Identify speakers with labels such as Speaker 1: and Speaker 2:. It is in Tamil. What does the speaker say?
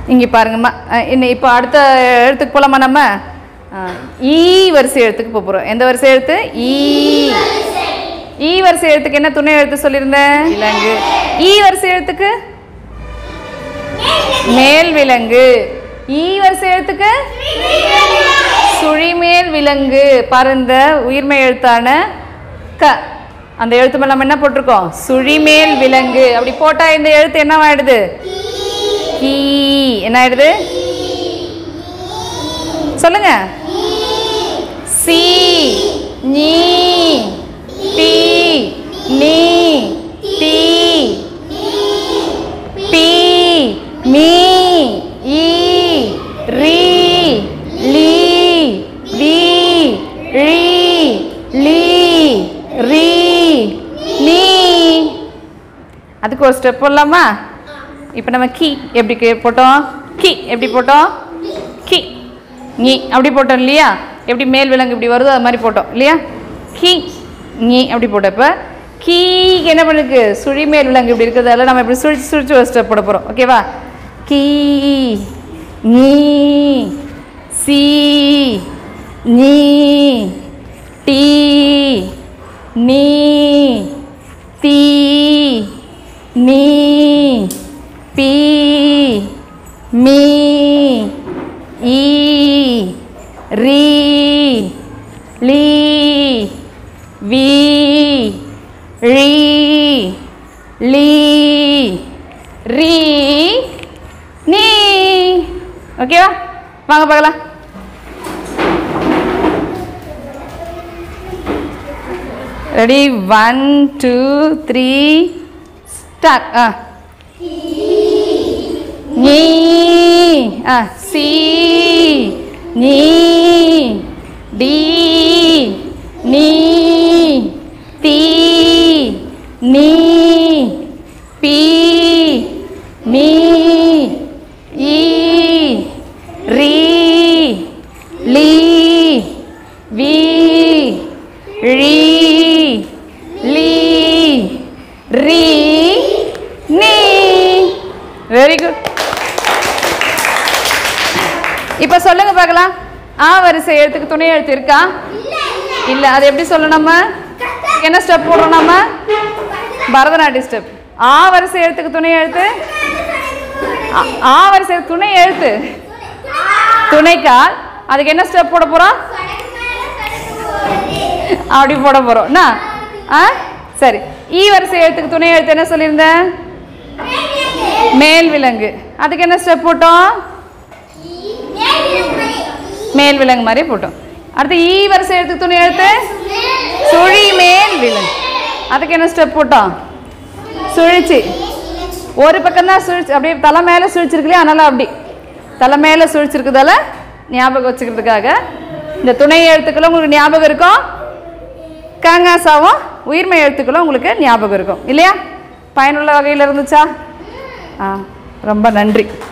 Speaker 1: இங்கே பாருங்கம்மா அஹ் இன்னும் இப்போ அடுத்த எழுத்துக்கு போகலாமா நம்ம அஹ் ஈ வரிசை எழுத்துக்கு போக போகிறோம் எந்த வரிசை எழுத்து ஈ ஈ வரிசை எழுத்துக்கு என்ன துணை எழுத்து சொல்லியிருந்தேன் விலங்கு ஈ வரிசை எழுத்துக்கு மேல் விலங்கு ஈ வரிசை எழுத்துக்கு சுழிமேல் விலங்கு பருந்த உயிர்மை எழுத்தான க அந்த எழுத்து மேல நம்ம என்ன போட்டிருக்கோம் சுழிமேல் விலங்கு அப்படி போட்டா இந்த எழுத்து என்னவாயிடுது கீ என்ன ஆயிடுது சொல்லுங்க சி நீ டி நீ டி பி மீ ஈ ரி லி வி ரி லி ரி நீ அதுக்கு ஒரு ஸ்டெப் போடலாமா இப்போ நம்ம கி எப்படி கே- போட்டோம் கி எப்படி போட்டோம் கி நீ அப்படி போட்டோம் இல்லையா எப்படி மேல் விலங்கு இப்படி வருதோ அது மாதிரி போட்டோம் இல்லையா கி நீ அப்படி போட்டப்ப கீக்கு என்ன பண்ணுக்கு சுழி மேல் விலங்கு இப்படி இருக்கிறதால நம்ம இப்படி சுழிச்சு சுழிச்சு ஒரு ஸ்டெப் போட போகிறோம் ஓகேவா கீ நீ சி நீ டி நீ தி நீ பி மீ ஈ ரி லி வி ரி லி ரி நீ ஓகேவா வாங்க பார்க்கலாம் ready one two three start ஆ நீ ஆ சி நீ டி நீ தி நீ பி மீ ஈ ரி லி வி ரி லி ரி நீ வெரி குட் இப்போ சொல்லுங்க பார்க்கலாம் ஆ வரிசை எழுத்துக்கு துணை எழுத்து இருக்கா இல்ல அது எப்படி சொல்லணும் நம்ம என்ன ஸ்டெப் போடுறோம் நம்ம பரதநாட்டிய ஸ்டெப் ஆ வரிசை எழுத்துக்கு துணை எழுத்து ஆ- ஆ வரிசை துணை எழுத்து துணைக்கால் அதுக்கு என்ன ஸ்டெப் போட போறோம் அப்படி போட போறோம் என்ன ஆ சரி ஈ வரிசை எழுத்துக்கு துணை எழுத்து என்ன சொல்லியிருந்தேன் மேல் விலங்கு அதுக்கு என்ன ஸ்டெப் போட்டோம் மேல் விலங்கு மாதிரி போட்டோம் அடுத்து ஈ வரிசை எழுத்துக்கு துணை எழுத்து சுழி மேல் விலங்கு அதுக்கு என்ன ஸ்டெப் போட்டோம் சுழிச்சு ஒரு பக்கம் தான் சுழிச்சு அப்படியே தலை மேலே சுழிச்சிருக்கு இல்லையா அதனால அப்படி தலை மேலே சுழிச்சிருக்கிறதால ஞாபகம் வச்சுக்கிறதுக்காக இந்த துணை எழுத்துக்களும் உங்களுக்கு ஞாபகம் இருக்கும் காங்காசாவும் உயிர்மை எழுத்துக்களும் உங்களுக்கு ஞாபகம் இருக்கும் இல்லையா பயனுள்ள வகையில் இருந்துச்சா ஆ ரொம்ப நன்றி